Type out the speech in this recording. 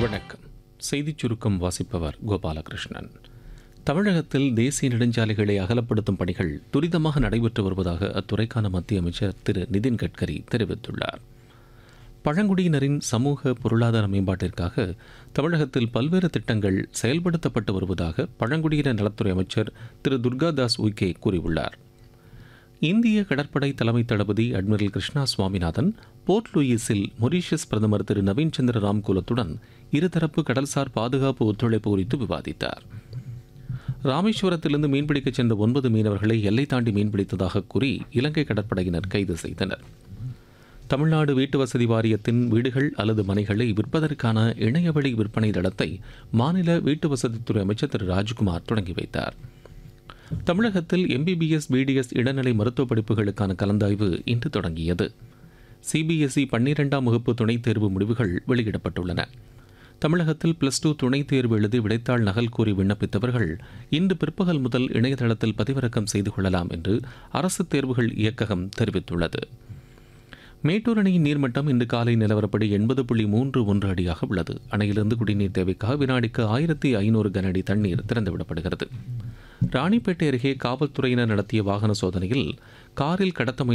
வணக்கம் செய்திச் சுருக்கம் வாசிப்பவர் கோபாலகிருஷ்ணன் தமிழகத்தில் தேசிய நெடுஞ்சாலைகளை அகலப்படுத்தும் பணிகள் துரிதமாக நடைபெற்று வருவதாக அத்துறைக்கான மத்திய அமைச்சர் திரு நிதின் கட்கரி தெரிவித்துள்ளார் பழங்குடியினரின் சமூக பொருளாதார மேம்பாட்டிற்காக தமிழகத்தில் பல்வேறு திட்டங்கள் செயல்படுத்தப்பட்டு வருவதாக பழங்குடியினர் நலத்துறை அமைச்சர் திரு துர்காதாஸ் உய்கே கூறியுள்ளார் இந்திய கடற்படை தலைமை தளபதி அட்மிரல் கிருஷ்ணா சுவாமிநாதன் போர்ட் லூயிஸில் மொரீஷியஸ் பிரதமர் திரு நவீன் சந்திர ராம்குலத்துடன் இருதரப்பு கடல்சார் பாதுகாப்பு ஒத்துழைப்பு குறித்து விவாதித்தார் ராமேஸ்வரத்திலிருந்து மீன்பிடிக்கச் சென்ற ஒன்பது மீனவர்களை எல்லை தாண்டி மீன்பிடித்ததாக கூறி இலங்கை கடற்படையினர் கைது செய்தனர் தமிழ்நாடு வீட்டு வசதி வாரியத்தின் வீடுகள் அல்லது மனைகளை விற்பதற்கான இணையவழி விற்பனை தளத்தை மாநில வீட்டு வசதித்துறை அமைச்சர் திரு ராஜ்குமார் தொடங்கி வைத்தார் தமிழகத்தில் எம்பிபிஎஸ் பிடிஎஸ் இளநிலை மருத்துவ படிப்புகளுக்கான கலந்தாய்வு இன்று தொடங்கியது சிபிஎஸ்இ பன்னிரெண்டாம் வகுப்பு துணைத் தேர்வு முடிவுகள் வெளியிடப்பட்டுள்ளன தமிழகத்தில் பிளஸ் டூ துணைத் தேர்வு எழுதி விடைத்தாள் நகல் கூறி விண்ணப்பித்தவர்கள் இன்று பிற்பகல் முதல் இணையதளத்தில் பதிவிறக்கம் செய்து கொள்ளலாம் என்று அரசு தேர்வுகள் இயக்ககம் தெரிவித்துள்ளது மேட்டூர் அணையின் நீர்மட்டம் இன்று காலை நிலவரப்படி எண்பது புள்ளி மூன்று ஒன்று அடியாக உள்ளது அணையிலிருந்து குடிநீர் தேவைக்காக வினாடிக்கு ஆயிரத்தி ஐநூறு கனஅடி தண்ணீர் திறந்துவிடப்படுகிறது ராணிப்பேட்டை அருகே காவல்துறையினர் நடத்திய வாகன சோதனையில் காரில் கடத்த முயன்ற